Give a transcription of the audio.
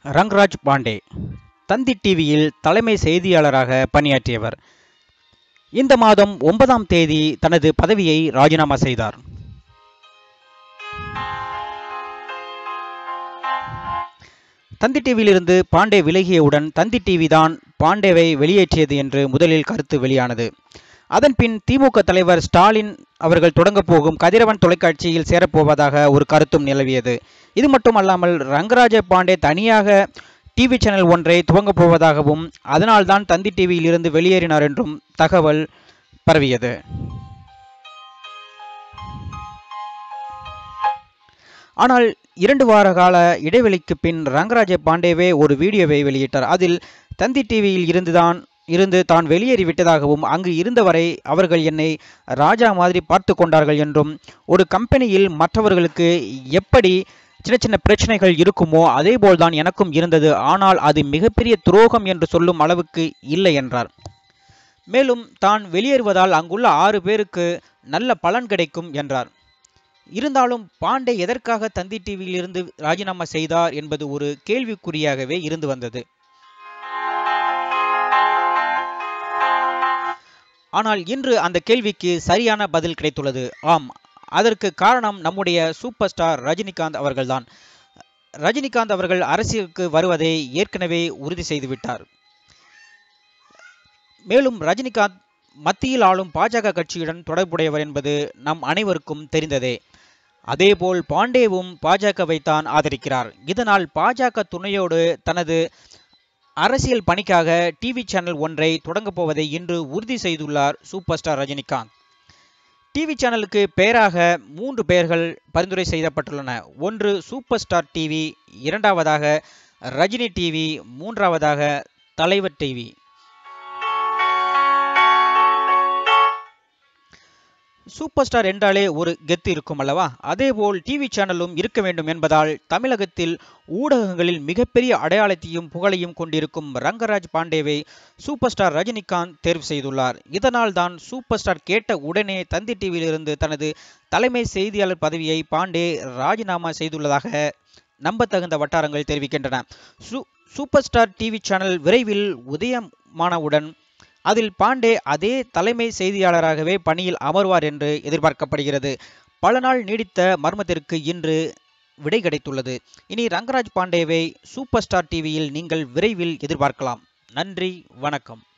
ரங்ராஜ் பாண்டே தந்தி டிவியில் தலைமை செய்தியாளராக பணியாற்றியவர் இந்த மாதம் ஒன்பதாம் தேதி தனது பதவியை ராஜினாமா செய்தார் தந்தி டிவியிலிருந்து பாண்டே விலகியவுடன் தந்தி டிவி தான் பாண்டேவை வெளியேற்றியது என்று முதலில் கருத்து வெளியானது அதன்பின் திமுக தலைவர் ஸ்டாலின் அவர்கள் தொடங்கப் போகும் கதிரவன் தொலைக்காட்சியில் சேரப்போவதாக ஒரு கருத்தும் நிலவியது இது மட்டுமல்லாமல் ரங்கராஜ பாண்டே தனியாக டிவி சேனல் ஒன்றை துவங்கப் போவதாகவும் அதனால்தான் தந்தி டிவியில் இருந்து வெளியேறினார் என்றும் தகவல் பரவியது ஆனால் இரண்டு வார கால இடைவெளிக்கு பின் ரங்கராஜ பாண்டேவே ஒரு வீடியோவை வெளியிட்டார் அதில் தந்தி டிவியில் இருந்துதான் இருந்து தான் வெளியேறிவிட்டதாகவும் அங்கு இருந்தவரை அவர்கள் என்னை ராஜா மாதிரி பார்த்து கொண்டார்கள் என்றும் ஒரு கம்பெனியில் மற்றவர்களுக்கு எப்படி சின்ன சின்ன பிரச்சனைகள் இருக்குமோ அதே போல்தான் எனக்கும் இருந்தது ஆனால் அது மிகப்பெரிய துரோகம் என்று சொல்லும் அளவுக்கு இல்லை என்றார் மேலும் தான் வெளியேறுவதால் அங்குள்ள ஆறு பேருக்கு நல்ல பலன் கிடைக்கும் என்றார் இருந்தாலும் பாண்டே எதற்காக தந்தி டிவியில் இருந்து ராஜினாமா செய்தார் என்பது ஒரு கேள்விக்குறியாகவே இருந்து வந்தது ஆனால் இன்று அந்த கேள்விக்கு சரியான பதில் கிடைத்துள்ளது ஆம் அதற்கு காரணம் நம்முடைய சூப்பர் ஸ்டார் ரஜினிகாந்த் அவர்கள்தான் ரஜினிகாந்த் அவர்கள் அரசியலுக்கு வருவதை ஏற்கனவே உறுதி செய்துவிட்டார் மேலும் ரஜினிகாந்த் மத்தியில் ஆளும் பாஜக கட்சியுடன் தொடர்புடையவர் என்பது நம் அனைவருக்கும் தெரிந்ததே அதேபோல் பாண்டேவும் பாஜகவை தான் ஆதரிக்கிறார் இதனால் பாஜக துணையோடு தனது அரசியல் பணிக்காக டிவி சேனல் ஒன்றை தொடங்கப் போவதை இன்று உறுதி செய்துள்ளார் சூப்பர் ஸ்டார் ரஜினிகாந்த் டிவி சேனலுக்கு பெயராக மூன்று பெயர்கள் பரிந்துரை செய்யப்பட்டுள்ளன ஒன்று சூப்பர் ஸ்டார் டிவி இரண்டாவதாக ரஜினி டிவி மூன்றாவதாக தலைவர் டிவி சூப்பர் ஸ்டார் என்றாலே ஒரு கெத்து இருக்கும் அல்லவா அதேபோல் டிவி சேனலும் இருக்க வேண்டும் என்பதால் தமிழகத்தில் ஊடகங்களில் மிகப்பெரிய அடையாளத்தையும் புகழையும் கொண்டிருக்கும் ரங்கராஜ் பாண்டேவை சூப்பர் ஸ்டார் ரஜினிகாந்த் தேர்வு செய்துள்ளார் இதனால் தான் சூப்பர் ஸ்டார் கேட்ட உடனே தந்தி டிவியிலிருந்து தனது தலைமை செய்தியாளர் பதவியை பாண்டே ராஜினாமா செய்துள்ளதாக நம்பத்தகுந்த வட்டாரங்கள் தெரிவிக்கின்றன சூ சூப்பர் ஸ்டார் டிவி சேனல் விரைவில் உதயமானவுடன் அதில் பாண்டே அதே தலைமை செய்தியாளராகவே பணியில் அமர்வார் என்று எதிர்பார்க்கப்படுகிறது பல நாள் நீடித்த மர்மத்திற்கு இன்று விடை கிடைத்துள்ளது இனி ரங்கராஜ் பாண்டேவை சூப்பர் ஸ்டார் டிவியில் நீங்கள் விரைவில் எதிர்பார்க்கலாம் நன்றி வணக்கம்